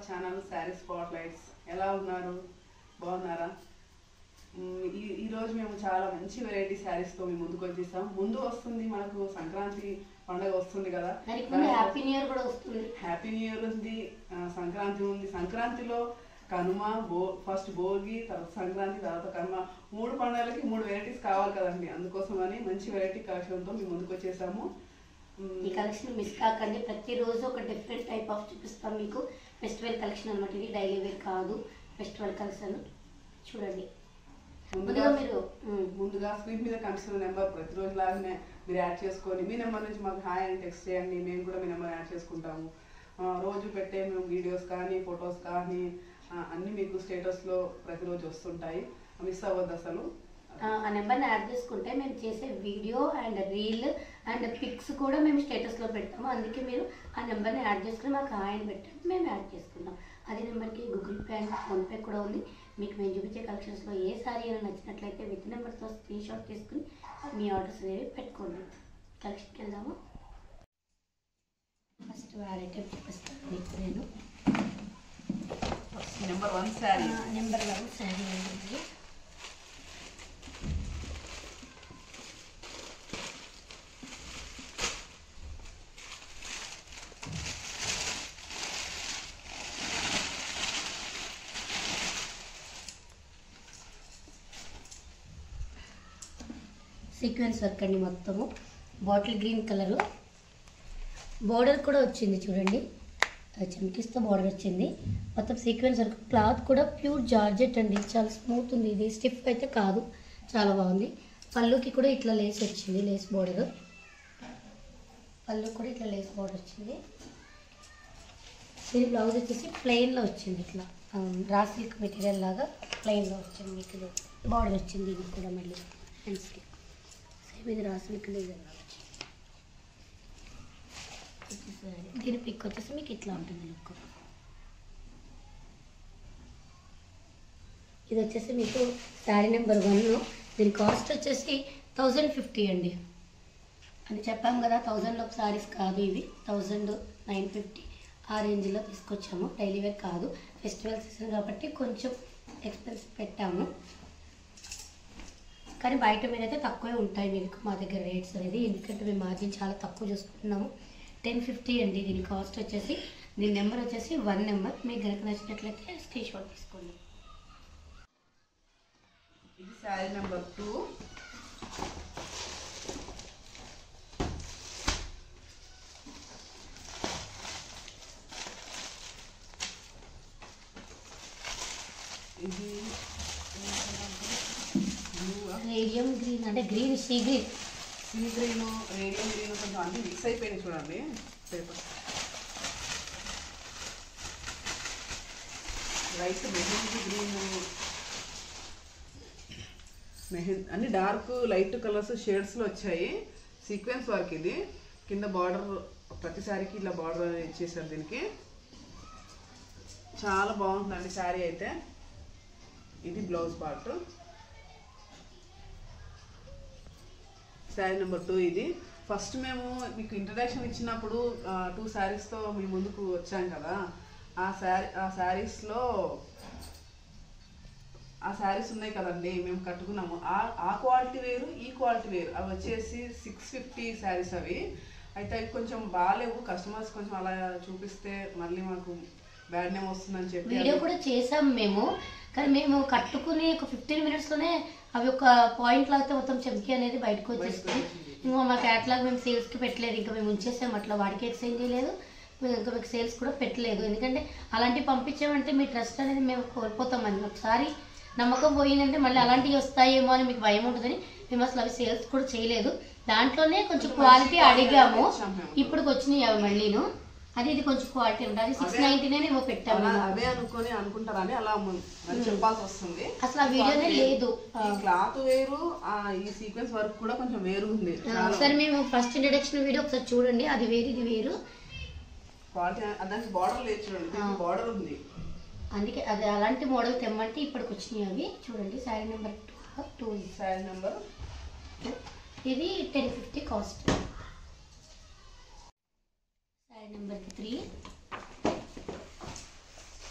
Channel sari spot lights ఎలా ఉన్నారు బాగున్నారా మ్, ఈ ఈ రోజు మేము చాలా మంచి వెరైటీ శారీస్తో మేము ముందుకు వచ్చేసాం ముందు వస్తుంది మనకు సంక్రాంతి పండుగ వస్తుంది కదా దానికి ముందు హ్యాపీ న్యూ ఇయర్ కూడా వస్తుంది హ్యాపీ న్యూ ఇయర్ ఉంది ఆ, సంక్రాంతి ఉంది సంక్రాంతిలో కనుమ బో ఫస్ట్ భోగి తర్వాత సంక్రాంతి తర్వాత కనుమ మూడు పండుగలకి మూడు వెరైటీస్ కావాలి కదండి అందుకోసమని మంచి వెరైటీ కలెక్షన్తో మేము ముందుకు వచ్చేసాము మ్, ఈ కలెక్షన్ మిస్ కాకండి ప్రతిరోజు ఒక డిఫరెంట్ టైప్ ఆఫ్ చూపిస్తాం మీకు ఫెస్టివల్ కలెక్షన్ అనమాట ఇది డైలీ వేర్ కాదు ఫెస్టివల్ కలెక్షన్ చూడండి ముందుగా ముందుగా మీరు ఉమ్, ముందుగా స్క్రీన్ మీద కనిపిస్తున్న నెంబర్ ప్రతిరోజు లాగానే మీరు యాడ్ చేసుకొని మీ నెంబర్ నుంచి మాకు హాయ్ అని టెక్స్ట్ చేయండి మేము కూడా మీ నెంబర్ యాడ్ చేసుకుంటాము ఆ, రోజు పెట్టే మేము వీడియోస్ కానీ ఫొటోస్ కానీ ఆ, అన్నీ మీకు స్టేటస్లో ప్రతిరోజు వస్తుంటాయి మిస్ అవ్వద్దు అసలు ఆ ఆ నెంబర్ని యాడ్ చేసుకుంటే మేము చేసే video and reel and pics కూడా మేము స్టేటస్లో పెడతాము అందుకే మీరు ఆ నెంబర్ని యాడ్ చేసుకుని మాకు ఆయన పెట్టండి మేము యాడ్ చేసుకుందాం అదే నెంబర్కి గూగుల్ పే అండ్ ఫోన్పే కూడా ఉంది మీకు మేము చూపించే కలెక్షన్స్లో ఏ సారీ అయినా నచ్చినట్లయితే విత్ నెంబర్తో స్క్రీన్ షాట్ తీసుకుని మీ ఆర్డర్స్ అనేవి పెట్టుకోండి కలెక్షన్కి వెళ్దాము ఫస్ట్ వ్యాలెట్ చూపిస్తాను మీకు నేను number one sari number one sari అండి సీక్వెన్స్ వర్క్ అండి మొత్తము బాటిల్ గ్రీన్ కలరు బోర్డర్ కూడా వచ్చింది చూడండి చమ్కీస్తో బోర్డర్ వచ్చింది మొత్తం సీక్వెన్స్ వర్క్ క్లాత్ కూడా ప్యూర్ జార్జెట్ అండి చాలా స్మూత్ ఉంది ఇది స్టిఫ్ అయితే కాదు చాలా బాగుంది పళ్ళుకి కూడా ఇట్లా లేస్ వచ్చింది లేస్ బోర్డర్ పళ్ళు కూడా ఇట్లా లేస్ బోర్డర్ వచ్చింది దీని బ్లౌజ్ వచ్చేసి ప్లెయిన్లో వచ్చింది ఇట్లా ఆ, రా సిల్క్ మెటీరియల్ లాగా ప్లెయిన్లో వచ్చింది మీకు ఇది బార్డర్ వచ్చింది ఇది కూడా మళ్ళీ హ్యాండ్స్కి సేమ్ ఇది రా సిల్క్ డిజైన్ దీని పిక్ వచ్చేసి మీకు ఇట్లా ఉంటుంది లుక్ ఇది వచ్చేసి మీకు శారీ నెంబర్ వన్ దీని కాస్ట్ వచ్చేసి థౌజండ్ ఫిఫ్టీ అండి అని చెప్పాం కదా థౌజండ్లో శారీస్ కాదు ఇవి థౌజండ్ నైన్ ఫిఫ్టీ ఆ రేంజ్లో తీసుకొచ్చాము డైలీ వేర్ కాదు ఫెస్టివల్ సీజన్ కాబట్టి కొంచెం ఎక్స్పెన్స్ పెట్టాము కానీ బయట మీద అయితే తక్కువే ఉంటాయి మీకు మా దగ్గర రేట్స్ అనేది ఎందుకంటే మేము మార్జిన్ చాలా తక్కువ చూసుకుంటున్నాము టెన్ ఫిఫ్టీ అండి దీని కాస్ట్ వచ్చేసి దీని నెంబర్ వచ్చేసి వన్ నెంబర్ మీకు కనుక నచ్చినట్లయితే స్క్రీన్ షాట్ తీసుకోండి ఇది శారీ నెంబర్ టూ ఇది రేడియం గ్రీన్ అంటే green sea green sea green radium green కొంచెం అన్ని మిక్స్ అయిపోయినాయి చూడండి paper light mehndi green mehndi అన్ని డార్క్ లైట్ కలర్స్ షేడ్స్లో వచ్చాయి సీక్వెన్స్ వర్క్ ఇది కింద బార్డర్ ప్రతిసారికి ఇలా బార్డర్ ఇచ్చేసారు దీనికి చాలా బాగుంటుందండి శారీ అయితే ఇది blouse part sari number two ఇది ఫస్ట్ మేము మీకు ఇంట్రడక్షన్ ఇచ్చినప్పుడు టూ శారీస్తో మీ ముందుకు వచ్చాం కదా ఆ శారీ ఆ శారీస్లో ఆ శారీస్ ఉన్నాయి కదండి మేము కట్టుకున్నాము ఆ ఆ క్వాలిటీ వేరు ఈ క్వాలిటీ వేరు అవి వచ్చేసి సిక్స్ ఫిఫ్టీ శారీస్ అవి అయితే అవి కొంచెం బాగాలేవు కస్టమర్స్ కొంచెం అలా చూపిస్తే మళ్ళీ మాకు బ్యాడ్ నేమ్ వస్తుందని చెప్పి వీడియో అవి- కూడా చేసాం మేము కానీ మేము కట్టుకుని ఒక ఫిఫ్టీన్ మినిట్స్లోనే అవి ఒక పాయింట్ లాగితే మొత్తం చెంకి అనేది బయటకు వచ్చేస్తుంది బయటకు వచ్చేసింది. ఇంకా మా క్యాట్లాగ్ మేము సేల్స్కి పెట్టలేదు ఇంకా మేము ఉంచేసాం అట్లా వాడికి ఎక్స్చేంజ్ చేయలేదు మేము ఇంకా మీకు సేల్స్ కూడా పెట్టలేదు ఎందుకంటే అలాంటివి పంపించామంటే మీ ట్రస్ట్ అనేది మేము కోల్పోతామని ఒకసారి నమ్మకం పోయిందంటే మళ్ళీ అలాంటివి వస్తాయేమో అని మీకు భయం ఉంటుందని మేము అసలు అవి సేల్స్ కూడా చేయలేదు దాంట్లోనే కొంచెం క్వాలిటీ అడిగాము ఇప్పుడు వచ్చినాయి అవి మళ్ళీను అది ఇది కొంచెం క్వాలిటీ ఉంటుంది అది సిక్స్ నైన్టీ నైన్ ఏమో పెట్టాము అలా మేము. అవే అనుకొని అనుకుంటారని అలా ము- మరి చెప్పాల్సి వస్తుంది అసలు ఆ వీడియోనే లేదు ఈ క్లాత్ వేరు ఆ ఈ సీక్వెన్స్ వర్క్ కూడా కొంచెం వేరు ఉంది ఆ, చాలా ఒకసారి మేము ఫస్ట్ ఇంట్రడక్షన్ వీడియో ఒకసారి చూడండి అది వేరు ఇది వేరు క్వాలిటీ దానికి బార్డర్ లేదు చూడండి దీనికి బార్డర్ ఉంది అందుకే అది అలాంటి మోడల్ తెమ్మంటే ఇప్పటికి వచ్చినాయి అవి చూడండి sari number two two sari number ఇది ten fifty cost sari number three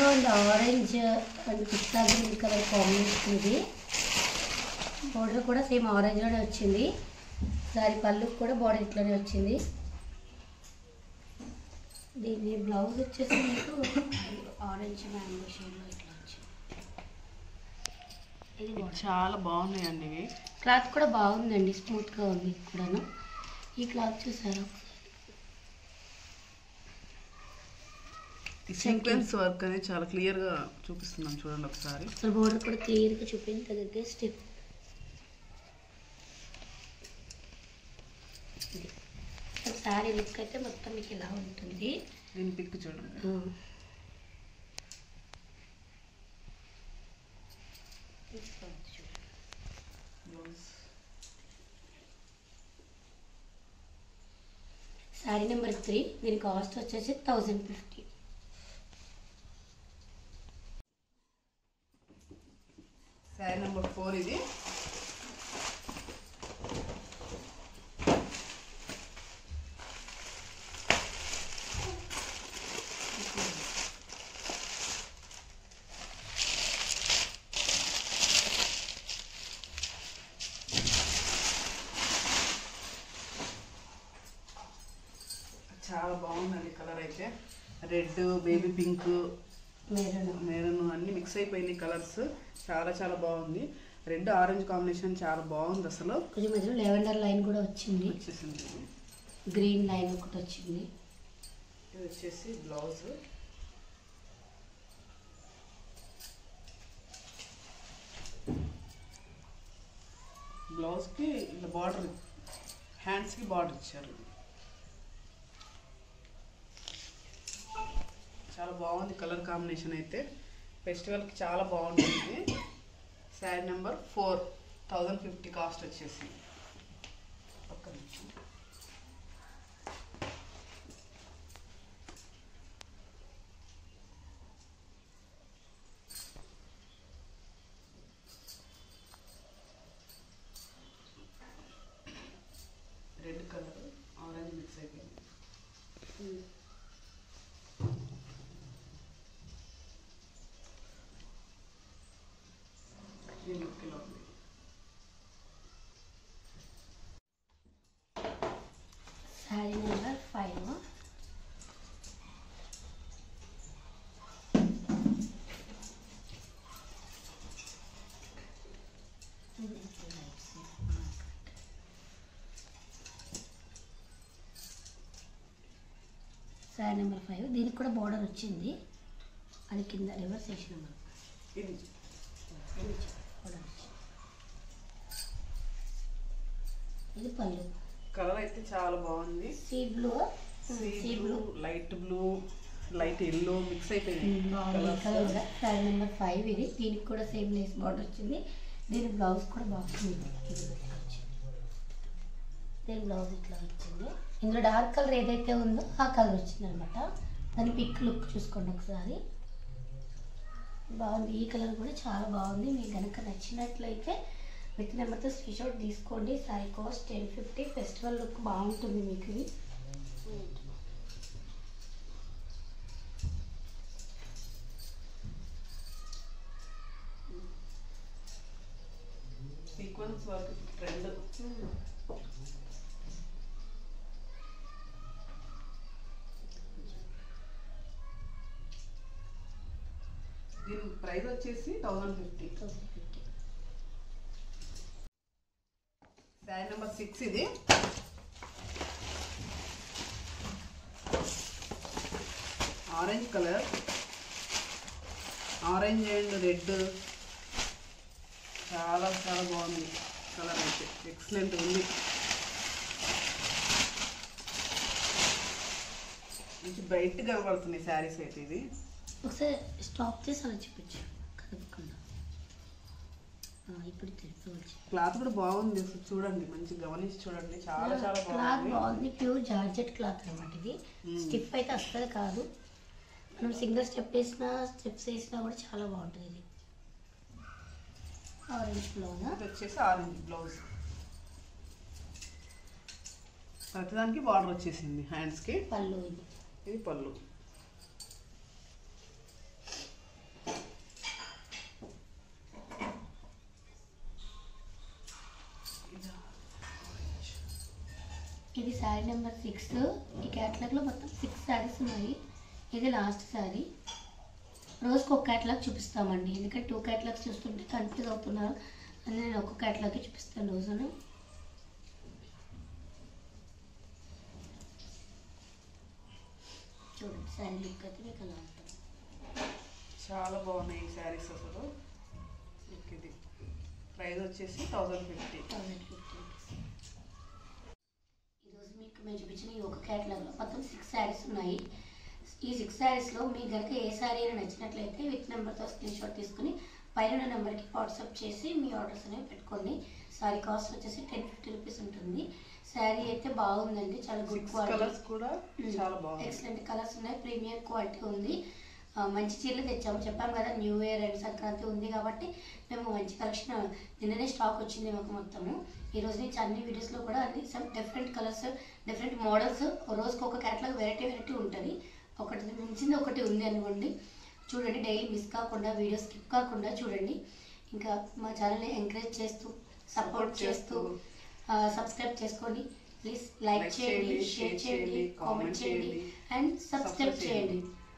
ఉంది orange and pista green colour combination ఇది బోర్డర్ కూడా సేమ్ ఆరెంజ్లోనే వచ్చింది దాని పళ్ళు కూడా బోర్డర్ ఇట్లోనే వచ్చింది దీని బ్లౌజ్ వచ్చేసి మీకు ఆరెంజ్ మ్యాంగో షేడ్లో ఇట్లా వచ్చింది ఇది ఇవి border. చాలా బాగున్నాయండి ఇవి క్లాత్ కూడా బాగుందండి స్మూత్గా ఉంది ఇది కూడాను ఈ క్లాత్ చూసారా ఈ సీక్వెన్స్ వర్క్ అనేది చాలా క్లియర్ గా చూపిస్తున్నాం చూడండి ఒకసారి అసలు బోర్డర్ కూడా క్లియర్గా చూపించి దగ్గర స్టెప్ శారీ లుక్ అయితే మొత్తం మీకు ఇలా ఉంటుంది దీని పిక్ చూడండి ఆ. బ్లౌజ్ శారీ నెంబర్ త్రీ దీని కాస్ట్ వచ్చేసి thousand fifty sari number four ఇది చాలా బాగుందండి కలర్ అయితే red baby pink maroon maroon అన్ని మిక్స్ అయిపోయినాయి కలర్స్ చాలా చాలా బాగుంది రెడ్ ఆరెంజ్ కాంబినేషన్ చాలా బాగుంది అసలు కొంచెం మధ్యలో లెవెండర్ లైన్ కూడా వచ్చింది వచ్చేసింది ఇది. గ్రీన్ లైన్ ఒకటి వచ్చింది ఇది వచ్చేసి బ్లౌజ్ బ్లౌజ్కి ఇలా బార్డర్ హ్యాండ్స్కి బార్డర్ ఇచ్చారు చాలా బాగుంది కలర్ కాంబినేషన్ అయితే ఫెస్టివల్కి చాలా బాగుంటుంది sari number four thousand fifty cost వచ్చేసి ఒక్క నిమిషం రెడ్ కలర్ ఆరెంజ్ మిక్స్ అయిపోయింది ఈ లుక్ ఇలా ఉంది sari number five sari number five దీనికి కూడా బార్డర్ వచ్చింది అది కింద రివర్స్ వేసిన మనం ఇది బార్డర్ వచ్చింది ఇది పళ్ళు కలర్ అయితే చాలా బాగుంది sea blue sea blue light blue light yellow mix అయిపోయింది బాగుంది కలర్స్ కలర్ కూడా శారీ నెంబర్ ఫైవ్ ఇది దీనికి కూడా సేమ్ లేస్ బార్డర్ వచ్చింది దీని బ్లౌజ్ కూడా బాగుంది ఇది ఇట్లా వచ్చింది దీని బ్లౌజ్ ఇట్లా వచ్చింది ఇందులో డార్క్ కలర్ ఏదైతే ఉందో ఆ కలర్ వచ్చింది అనమాట దాని పిక్ లుక్ చూసుకోండి ఒకసారి బాగుంది ఈ కలర్ కూడా చాలా బాగుంది మీకు కనుక నచ్చినట్లయితే విత్ నెంబర్తో స్క్రీన్ షాట్ తీసుకోండి sari cost ten fifty festival look బాగుంటుంది మీకు ఇది సీక్వెన్స్ వర్క్ ట్రెండ్ దీని ప్రైస్ వచ్చేసి thousand fifty thousand fifty sari number six ఇది orange colour orange and red చాలా చాలా బాగుంది కలర్ అయితే ఎక్సలెంట్ ఉంది మంచి బ్రైట్ కనబడుతున్నాయి శారీస్ అయితే ఇది ఒకసారి స్టాప్ చేసి అలా చూపించు కదపకుండా ఆ, ఇప్పుడు తెలుసుకోవచ్చు క్లాత్ కూడా బాగుంది అసలు చూడండి మంచి గమనించి చూడండి చాలా చాలా క్లాత్ బాగుంది బాగుంది ప్యూర్ జార్జెట్ క్లాత్ అనమాట ఇది Hmm. స్టిఫ్ అయితే అస్సలు కాదు మనం సింగిల్ స్టెప్ వేసినా స్టెప్స్ వేసినా కూడా చాలా బాగుంటుంది ఇది ఆరెంజ్ బ్లౌజ్ ఇది వచ్చేసి ఆరెంజ్ బ్లౌజ్ ప్రతిదానికి బార్డర్ వచ్చేసింది హ్యాండ్స్కి పళ్ళు ఇది ఇది పళ్ళు శారీ నెంబర్ సిక్స్ ఈ క్యాటలాగ్లో మొత్తం సిక్స్ శారీస్ ఉన్నాయి ఇది లాస్ట్ శారీ రోజుకి ఒక క్యాటలాగ్ చూపిస్తామండి ఎందుకంటే టూ క్యాటలాగ్స్ చూస్తుంటే కన్ఫ్యూజ్ అవుతున్నారు అని నేను ఒక్క క్యాటలాగ్ చూపిస్తాను రోజును చూడండి శారీ లుక్ అయితే మీకు అలా ఉంటుంది చాలా బాగున్నాయి ఈ శారీస్ అసలు మీకు ఇది ప్రైస్ వచ్చేసి థౌజండ్ ఫిఫ్టీ థౌసండ్ ఫిఫ్టీ ఈరోజు మీకు మేము చూపించిన ఈ ఒక క్యాటలాగ్లో మొత్తం సిక్స్ శారీస్ ఉన్నాయి ఈ సిక్స్ శారీస్లో మీకు కనుక ఏ శారీ అయినా నచ్చినట్లయితే విత్ నెంబర్తో స్క్రీన్ షాట్ తీసుకుని పైన ఉన్న నెంబర్కి వాట్సాప్ చేసి మీ ఆర్డర్స్ అనేవి పెట్టుకోండి శారీ కాస్ట్ వచ్చేసి టెన్ ఫిఫ్టీ రూపీస్ ఉంటుంది శారీ అయితే బాగుందండి చాలా గుడ్ సిక్స్ క్వాలిటీ కలర్స్ కూడా చాలా బాగుంది ఎక్సలెంట్ కలర్స్ ఉన్నాయి ప్రీమియం క్వాలిటీ ఉంది ఆ, మంచి చీరలు తెచ్చాము చెప్పాము కదా న్యూ ఇయర్ అండ్ సంక్రాంతి ఉంది కాబట్టి మేము మంచి కలెక్షన్ నిన్ననే స్టాక్ వచ్చింది మాకు మొత్తము ఈ రోజు నుంచి అన్ని వీడియోస్లో కూడా అన్ని some different colours different models రోజుకి ఒక క్యాటలాగ్ వెరైటీ వెరైటీ ఉంటుంది ఒకటి మించింది ఒకటి ఉంది అనుకోండి చూడండి డైలీ మిస్ కాకుండా వీడియో స్కిప్ కాకుండా చూడండి ఇంకా మా ఛానల్ని ఎంకరేజ్ చేస్తూ సపోర్ట్ చేస్తూ సబ్స్క్రైబ్ చేసుకోండి ప్లీజ్ లైక్ Like చేయండి చేయండి, షేర్ share చేయండి చేయండి, కామెంట్ comment చేయండి చేయండి, అండ్ సబ్స్క్రైబ్ subscribe చేయండి చేయండి.